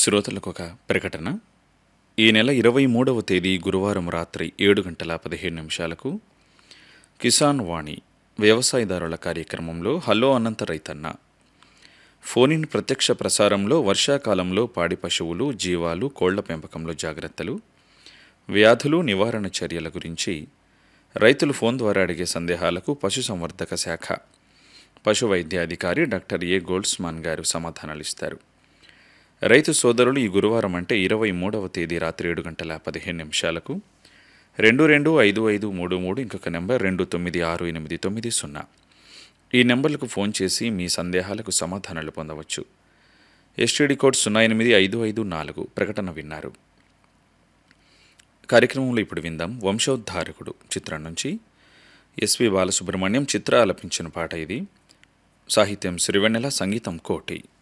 శ్రోతలకు ఒక ప్రకటన ఈ నెల ఇరవై మూడవ తేదీ గురువారం రాత్రి ఏడు గంటల పదిహేను నిమిషాలకు కిసాన్ వాణి వ్యవసాయదారుల కార్యక్రమంలో హలో అనంత రైతన్న ఫోన్ ఇన్ ప్రత్యక్ష ప్రసారంలో వర్షాకాలంలో పాడి పశువులు జీవాలు కోళ్ల పెంపకంలో జాగ్రత్తలు వ్యాధులు నివారణ చర్యల గురించి రైతులు ఫోన్ ద్వారా అడిగే సందేహాలకు పశుసంవర్ధక శాఖ పశు వైద్యాధికారి డాక్టర్ ఏ గోల్డ్స్మాన్ గారు సమాధానాలు ఇస్తారు రైతు సోదరులు ఈ గురువారం అంటే ఇరవై మూడవ తేదీ రాత్రి ఏడు గంటల పదిహేను నిమిషాలకు రెండు రెండు ఐదు ఐదు మూడు మూడు ఇంకొక నెంబర్ రెండు తొమ్మిది ఆరు ఎనిమిది తొమ్మిది సున్నా ఈ నెంబర్లకు ఫోన్ చేసి మీ సందేహాలకు సమాధానాలు పొందవచ్చు ఎస్టీడీ కోడ్ సున్నా ఎనిమిది ఐదు ఐదు నాలుగు ప్రకటన విన్నారు కార్యక్రమంలో ఇప్పుడు విందాం వంశోద్ధారకుడు చిత్రం నుంచి ఎస్వి బాలసుబ్రహ్మణ్యం చిత్ర ఆలపించిన పాట ఇది సాహిత్యం సిరివెన్నెల సంగీతం కోటి